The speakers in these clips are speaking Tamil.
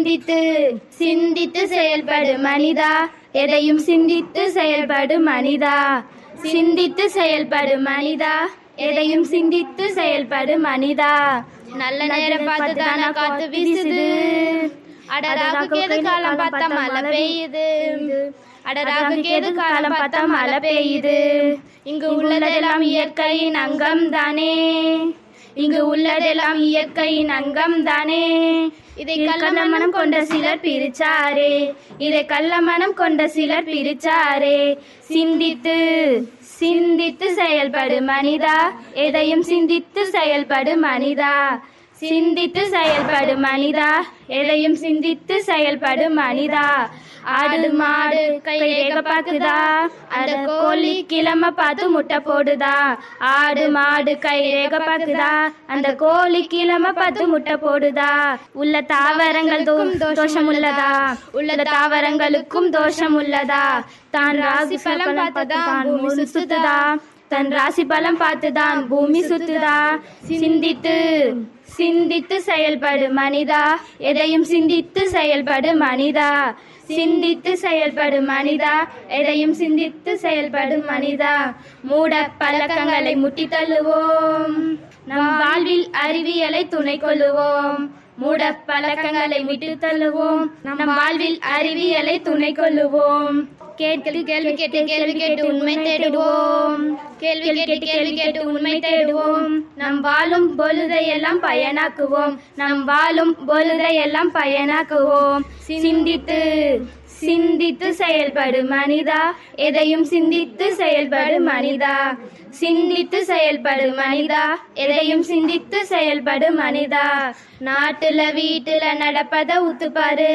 சிந்தித்து சிந்தித்து செயல்படு மனிதா எதையும் சிந்தித்து செயல்படு மனிதா சிந்தித்து செயல்படு மனிதா எதையும் சிந்தித்து செயல்படு மனிதா நல்ல நேரம் பார்த்து தானா காத்து வீசுது அடராகுக்கு எது காலம் பார்த்தா மழை பெய்யுது அடராகுக்கு எது காலம் பார்த்தா மழை பெய்யுது இங்கு உள்ளதெல்லாம் இயற்கையின் அங்கம் தானே இங்கு உள்ளதெல்லாம் இயற்கையின் அங்கம் தானே இதை கள்ள மனம் கொண்ட சிலர் பிரிச்சாரே இதை கள்ள மனம் கொண்ட சிலர் பிரிச்சாரே சிந்தித்து சிந்தித்து செயல்படு மனிதா எதையும் சிந்தித்து செயல்படு மனிதா சிந்தித்து செயல்படு மனிதா எதையும் சிந்தித்து செயல்படு மனிதா ஆடு மாடு கை ரேக பாக்குதா அந்த கோழி கிழமை பார்த்து முட்டை போடுதா ஆடு மாடு கை ரேக பாக்குதா அந்த கோழி கிழமை பார்த்து முட்டை போடுதா உள்ள தாவரங்களுக்கும் தோஷம் உள்ளதா உள்ள தாவரங்களுக்கும் தோஷம் உள்ளதா தான் ராசி பலம் பார்த்து தான் பூமி சுத்துதா தன் ராசி பலம் பார்த்துதான் பூமி சுத்துதா சிந்தித்து சிந்தித்து செயல்படு மனிதா எதையும் சிந்தித்து செயல்படு மனிதா சிந்தித்து செயல்படு மனிதா எதையும் சிந்தித்து செயல்படு மனிதா மூட பழக்கங்களை முட்டி தள்ளுவோம் நம் வாழ்வில் அறிவியலை துணை கொள்ளுவோம் மூட பழக்கங்களை விட்டு தள்ளுவோம் நம் வாழ்வில் அறிவியலை துணை கொள்ளுவோம் கேட்டு கேள்வி கேட்டு கேள்வி கேட்டு உண்மை தேடுவோம் கேள்வி கேட்டு கேள்வி கேட்டு உண்மை தேடுவோம் நம் வாழும் பொழுதையெல்லாம் பயனாக்குவோம் நம் வாழும் பொழுதையெல்லாம் பயனாக்குவோம் சிந்தித்து சிந்தித்து செயல்படு மனிதா எதையும் சிந்தித்து செயல்படு மனிதா சிந்தித்து செயல்படு மனிதா எதையும் சிந்தித்து செயல்படு மனிதா நாட்டுல வீட்டுல நடப்பத உத்துப்பாரு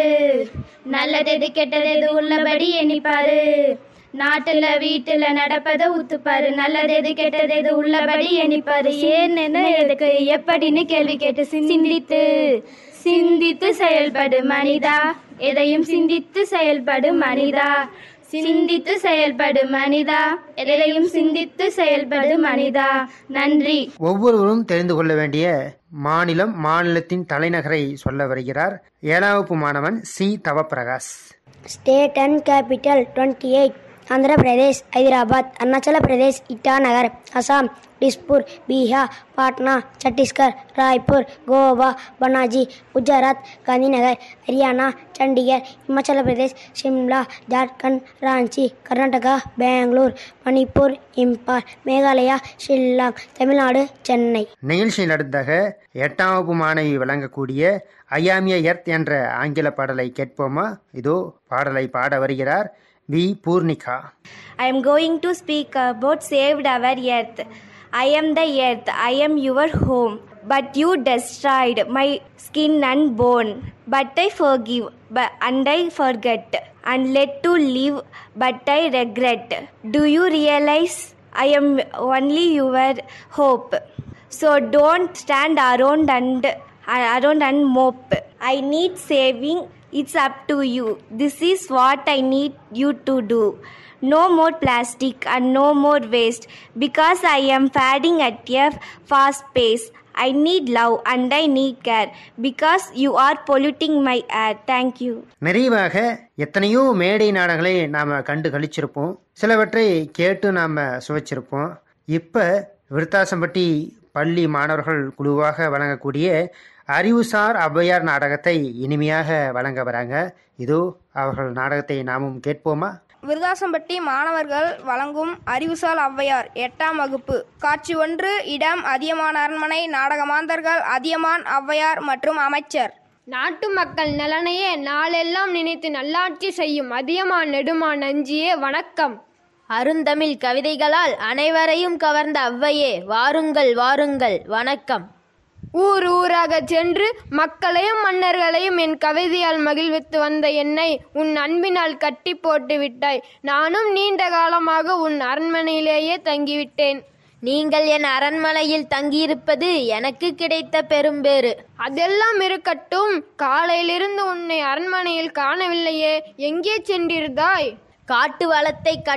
நல்லது எது கெட்டது எது உள்ளபடி எண்ணிப்பாரு நாட்டுல வீட்டுல நடப்பத உத்துப்பாரு நல்லது எது கெட்டது எது உள்ளபடி எண்ணிப்பாரு ஏன் என்ன எதுக்கு எப்படின்னு கேள்வி கேட்டு சிந்தித்து சிந்தித்து செயல்படு மனிதா எதையும் சிந்தித்து செயல்படு மனிதா சிந்தித்து செயல்படு மனிதா எதையும் சிந்தித்து செயல்படு மனிதா நன்றி ஒவ்வொருவரும் தெரிந்து கொள்ள வேண்டிய மாநிலம் மாநிலத்தின் தலைநகரை சொல்ல வருகிறார் ஏழாம் வகுப்பு மாணவன் C Thavaprakash state and capital twenty eight Andhra Pradesh Hyderabad Arunachal Pradesh Itanagar Assam Dispur Bihar Patna Chhattisgarh Raipur Goa Panaji Gujarat Gandhinagar Haryana Chandigarh Himachal Pradesh Shimla Jharkhand Ranchi Karnataka Bangalore Manipur Imphal Meghalaya Shillong Tamil Nadu Chennai நிகழ்ச்சியில் அடுத்ததாக எட்டாம் வகுப்பு மாணவி வழங்கக்கூடிய ஐயாமிய எர்த் என்ற ஆங்கில பாடலை கேட்போமா இதோ பாடலை பாட வருகிறார் V Poornika I am going to speak about saved our earth. I am the earth, I am your home. But you destroyed my skin and bone. But I forgive, but, and I forget, and let to live, but I regret. Do you realize I am only your hope? So don't stand around and around and mope. I need saving. It's up to you. This is what I need you to do. No more plastic and no more waste because I am fading at a fast pace. I need love and I need care because you are polluting my air. Thank you. நிறைவாக எத்தனையோ மேடை நாடகங்களை நாம் கண்டு கழிச்சிருப்போம் சிலவற்றை கேட்டு நாம் சுவைச்சிருப்போம் இப்போ விருத்தாசம்பட்டி பள்ளி மாணவர்கள் குழுவாக வழங்கக்கூடிய அறிவுசார் ஔவையார் நாடகத்தை இனிமையாக வழங்க வராங்க இதோ அவர்கள் நாடகத்தை நாமும் கேட்போமா விருதாசம்பட்டி மாணவர்கள் வழங்கும் அறிவுசால் ஔவையார் எட்டாம் வகுப்பு காட்சி ஒன்று இடம் அதியமான் அரண்மனை நாடகமாந்தர்கள் அதியமான் ஔவையார் மற்றும் அமைச்சர் நாட்டு மக்கள் நலனையே நாளெல்லாம் நினைத்து நல்லாட்சி செய்யும் அதியமான் நெடுமான் நஞ்சியே வணக்கம் அருந்தமிழ் கவிதைகளால் அனைவரையும் கவர்ந்த ஔவையே வாருங்கள் வாருங்கள் வணக்கம் ஊர் ஊராக சென்று மக்களையும் மன்னர்களையும் என் கவிதையால் மகிழ்வித்து வந்த என்னை உன் அன்பினால் கட்டி போட்டு விட்டாய் நானும் நீண்ட காலமாக உன் அரண்மனையிலேயே தங்கிவிட்டேன் நீங்கள் என் அரண்மனையில் தங்கியிருப்பது எனக்கு கிடைத்த பெரும்பேறு அதெல்லாம் இருக்கட்டும் காலையிலிருந்து உன்னை அரண்மனையில் காணவில்லையே எங்கே சென்றிருந்தாய் காட்டு வளத்தை